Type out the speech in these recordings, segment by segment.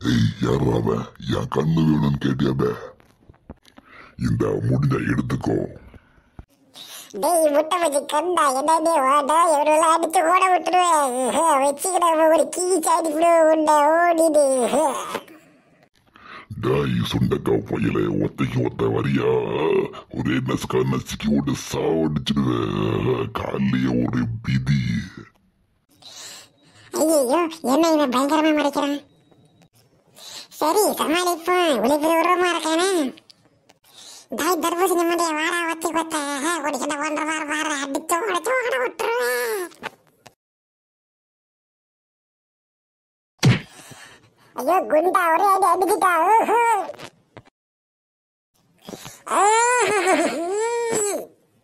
ஏய் யாரா அவன் என் கண்ணு வேணும்னு கேட்டியாப இந்த முடிஞ்ச எடுத்துக்கோ டேய் முட்டை பச்சி கண்டா என்ன நீ வாடா எவ்வளவு அடிச்சு ஓட விட்டுருவேன் வச்சுக்கிட ஒரு கீ சாடி உண்டை ஓடிடு டாய் சுண்டக்கா பையில ஒத்தைக்கு ஒத்த வரியா ஒரே நசுக்கா நசுக்கி விட்டு சாவடிச்சிடுவேன் காலையே ஒரு பிதி ஐயோ என்ன இவன் பயங்கரமா மறைக்கிறான் சரி சமாளிப்போம் விழிப்புற உருவமா இருக்கானே டாய் தர்பூசணி முடிய வாடா ஒத்தி கொத்த குடிக்கிட்ட ஒன்றரை வாரம் வார அடிச்சு உடச்சு ஓட விட்டுருவேன் ஐயோ குண்டா ஒரே அடி அடிக்கிட்டா ஊஹு. ஆஹ்.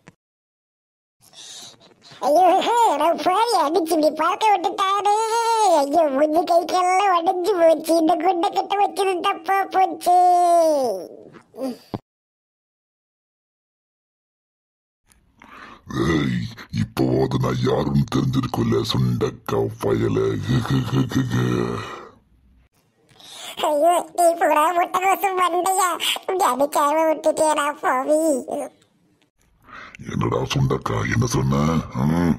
ஐயோ நான் போய் அடிச்சு இப்படி பார்க்க விட்டுட்டாரு ஐயோ முஞ்சு கை கெல்லாம் உடஞ்சு போச்சு இந்த குண்டை கிட்ட வச்சது தப்பா போச்சு ஏய் இப்போவாது நான் யாருன்னு தெரிஞ்சிருக்கும்ல சுண்டக்கா பயல ஐயோ நீ பூரா முட்டை கோசம் வந்தையா இப்படி அடிக்காம விட்டுட்டேடா போவி என்னடா சுண்டக்கா என்ன சொன்ன ம்?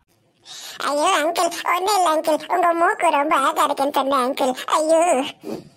ஐயோ அங்கிள் ஒன்னும் இல்லை அங்கிள் உங்க மூக்கு ரொம்ப அழகா இருக்குன்னு சொன்னேன் அங்கிள் ஐயோ